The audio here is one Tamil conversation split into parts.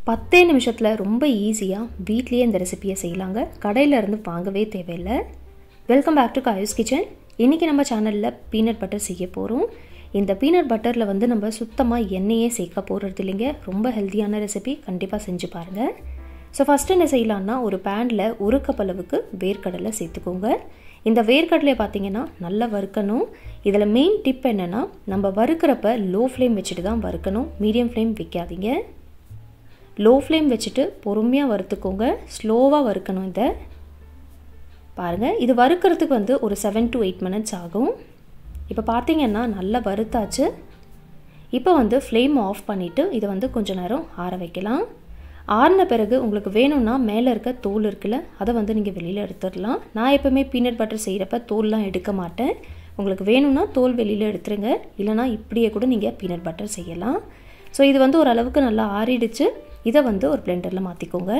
பத்தே நிமிஷத்தில் ரொம்ப ஈஸியாக வீட்லேயே இந்த ரெசிபியை செய்யலாங்க கடையில் இருந்து வாங்கவே தேவையில்லை welcome back to Kayus kitchen இன்றைக்கி நம்ம சேனலில் பீனட் பட்டர் செய்ய போகிறோம் இந்த பீனட் பட்டரில் வந்து நம்ம சுத்தமாக எண்ணெயே சேர்க்க போகிறது இல்லைங்க ரொம்ப ஹெல்த்தியான ரெசிபி கண்டிப்பாக செஞ்சு பாருங்கள் ஸோ ஃபஸ்ட்டு என்ன செய்யலான்னா ஒரு பேனில் ஒரு கப் அளவுக்கு வேர்க்கடலை சேர்த்துக்கோங்க இந்த வேர்க்கடலையை பார்த்தீங்கன்னா நல்லா வறுக்கணும் இதில் மெயின் டிப் என்னென்னா நம்ம வறுக்கிறப்ப லோ ஃப்ளேம் வச்சுட்டு தான் வறுக்கணும் மீடியம் ஃப்ளேம் வைக்காதீங்க லோ ஃப்ளேம் வச்சுட்டு பொறுமையாக வறுத்துக்கோங்க ஸ்லோவாக வறுக்கணும் இதை பாருங்கள் இது வறுக்கிறதுக்கு வந்து ஒரு செவன் டு எயிட் மினிட்ஸ் ஆகும் இப்போ பார்த்தீங்கன்னா நல்லா வறுத்தாச்சு இப்போ வந்து ஃப்ளேம் ஆஃப் பண்ணிவிட்டு இதை வந்து கொஞ்சம் நேரம் ஆற வைக்கலாம் ஆறின பிறகு உங்களுக்கு வேணும்னா மேலே இருக்க தோல் இருக்குல்ல அதை வந்து நீங்கள் வெளியில் எடுத்துடலாம் நான் எப்போவுமே பீனட் பட்டர் செய்கிறப்ப தோல்லாம் எடுக்க மாட்டேன் உங்களுக்கு வேணும்னா தோல் வெளியில் எடுத்துருங்க இல்லைனா இப்படியே கூட நீங்கள் பீனட் பட்டர் செய்யலாம் ஸோ இது வந்து ஓரளவுக்கு நல்லா ஆறிடுச்சு இதை வந்து ஒரு பிளெண்டரில் மாற்றிக்கோங்க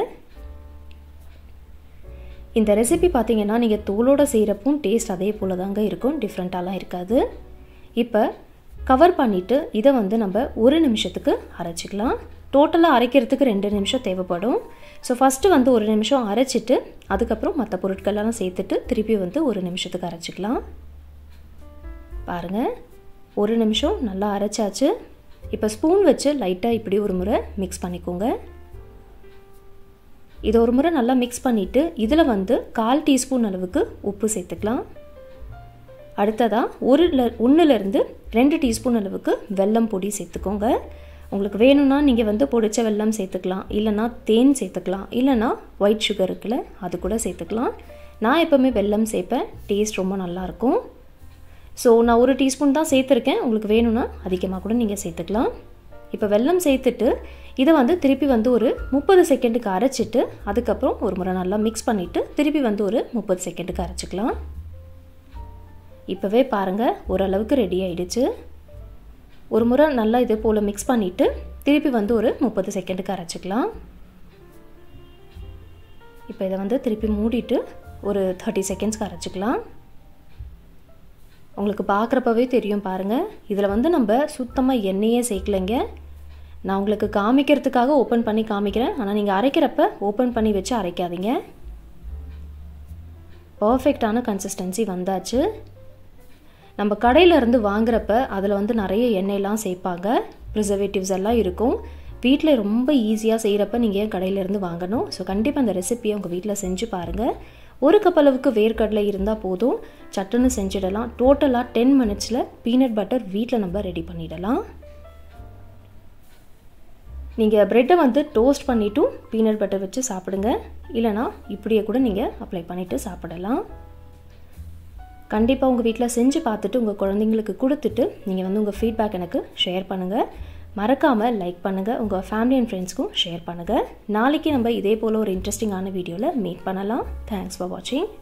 இந்த ரெசிபி பார்த்தீங்கன்னா நீங்கள் தோலோடு செய்கிறப்பும் டேஸ்ட் அதே போல் தாங்க இருக்கும் டிஃப்ரெண்ட்டாலாம் இருக்காது இப்போ கவர் பண்ணிவிட்டு இதை வந்து நம்ம ஒரு நிமிஷத்துக்கு அரைச்சிக்கலாம் டோட்டலாக அரைக்கிறதுக்கு ரெண்டு நிமிஷம் தேவைப்படும் ஸோ ஃபஸ்ட்டு வந்து ஒரு நிமிஷம் அரைச்சிட்டு அதுக்கப்புறம் மற்ற பொருட்களெல்லாம் சேர்த்துட்டு திருப்பி வந்து ஒரு நிமிஷத்துக்கு அரைச்சிக்கலாம் பாருங்கள் ஒரு நிமிஷம் நல்லா அரைச்சாச்சு இப்போ ஸ்பூன் வச்சு லைட்டாக இப்படி ஒரு முறை மிக்ஸ் பண்ணிக்கோங்க இதை ஒரு முறை நல்லா மிக்ஸ் பண்ணிவிட்டு இதில் வந்து கால் டீஸ்பூன் அளவுக்கு உப்பு சேர்த்துக்கலாம் அடுத்ததாக ஒரு ஒன்றுலேருந்து ரெண்டு டீஸ்பூன் அளவுக்கு வெல்லம் பொடி சேர்த்துக்கோங்க உங்களுக்கு வேணும்னா நீங்கள் வந்து பொடிச்ச வெல்லம் சேர்த்துக்கலாம் இல்லைனா தேன் சேர்த்துக்கலாம் இல்லைனா ஒயிட் சுகர் இருக்குல்ல அது கூட சேர்த்துக்கலாம் நான் எப்போவுமே வெல்லம் சேர்ப்பேன் டேஸ்ட் ரொம்ப நல்லாயிருக்கும் ஸோ நான் ஒரு டீஸ்பூன் தான் சேர்த்துருக்கேன் உங்களுக்கு வேணும்னா அதிகமாக கூட நீங்கள் சேர்த்துக்கலாம் இப்போ வெல்லம் சேர்த்துட்டு இதை வந்து திருப்பி வந்து ஒரு முப்பது செகண்டுக்கு அரைச்சிட்டு அதுக்கப்புறம் ஒரு முறை நல்லா மிக்ஸ் பண்ணிவிட்டு திருப்பி வந்து ஒரு முப்பது செகண்டுக்கு அரைச்சிக்கலாம் இப்போவே பாருங்கள் ஓரளவுக்கு ரெடி ஆகிடுச்சு ஒரு முறை நல்லா இது போல் மிக்ஸ் பண்ணிவிட்டு திருப்பி வந்து ஒரு முப்பது செகண்டுக்கு அரைச்சிக்கலாம் இப்போ இதை வந்து திருப்பி மூடிட்டு ஒரு தேர்ட்டி செகண்ட்ஸ்க்கு அரைச்சிக்கலாம் உங்களுக்கு பார்க்குறப்பவே தெரியும் பாருங்கள் இதில் வந்து நம்ம சுத்தமாக எண்ணெயே சேர்க்கலைங்க நான் உங்களுக்கு காமிக்கிறதுக்காக ஓப்பன் பண்ணி காமிக்கிறேன் ஆனால் நீங்கள் அரைக்கிறப்ப ஓப்பன் பண்ணி வச்சு அரைக்காதீங்க பர்ஃபெக்டான கன்சிஸ்டன்சி வந்தாச்சு நம்ம கடையிலேருந்து வாங்குறப்ப அதில் வந்து நிறைய எண்ணெயெல்லாம் சேர்ப்பாங்க ப்ரிசர்வேட்டிவ்ஸ் எல்லாம் இருக்கும் வீட்டில் ரொம்ப ஈஸியாக செய்கிறப்ப நீங்கள் ஏன் கடையிலேருந்து வாங்கணும் ஸோ கண்டிப்பாக அந்த ரெசிப்பியை உங்கள் வீட்டில் செஞ்சு பாருங்கள் ஒரு கப் அளவுக்கு வேர்க்கடலை இருந்தால் போதும் சட்டுன்னு செஞ்சிடலாம் டோட்டலாக டென் மினிட்ஸில் பீனட் பட்டர் வீட்டில் நம்ம ரெடி பண்ணிடலாம் நீங்கள் ப்ரெட்டை வந்து டோஸ்ட் பண்ணிவிட்டும் பீனட் பட்டர் வச்சு சாப்பிடுங்க இல்லைனா இப்படியே கூட நீங்கள் அப்ளை பண்ணிவிட்டு சாப்பிடலாம் கண்டிப்பாக உங்கள் வீட்டில் செஞ்சு பார்த்துட்டு உங்கள் குழந்தைங்களுக்கு கொடுத்துட்டு நீங்கள் வந்து உங்கள் ஃபீட்பேக் எனக்கு ஷேர் பண்ணுங்கள் மறக்காமல் லைக் பண்ணுங்கள் உங்கள் ஃபேமிலி அண்ட் ஃப்ரெண்ட்ஸ்க்கும் ஷேர் பண்ணுங்கள் நாளைக்கு நம்ம இதே போல் ஒரு இன்ட்ரெஸ்டிங்கான வீடியோவில் மீட் பண்ணலாம் தேங்க்ஸ் ஃபார் வாட்சிங்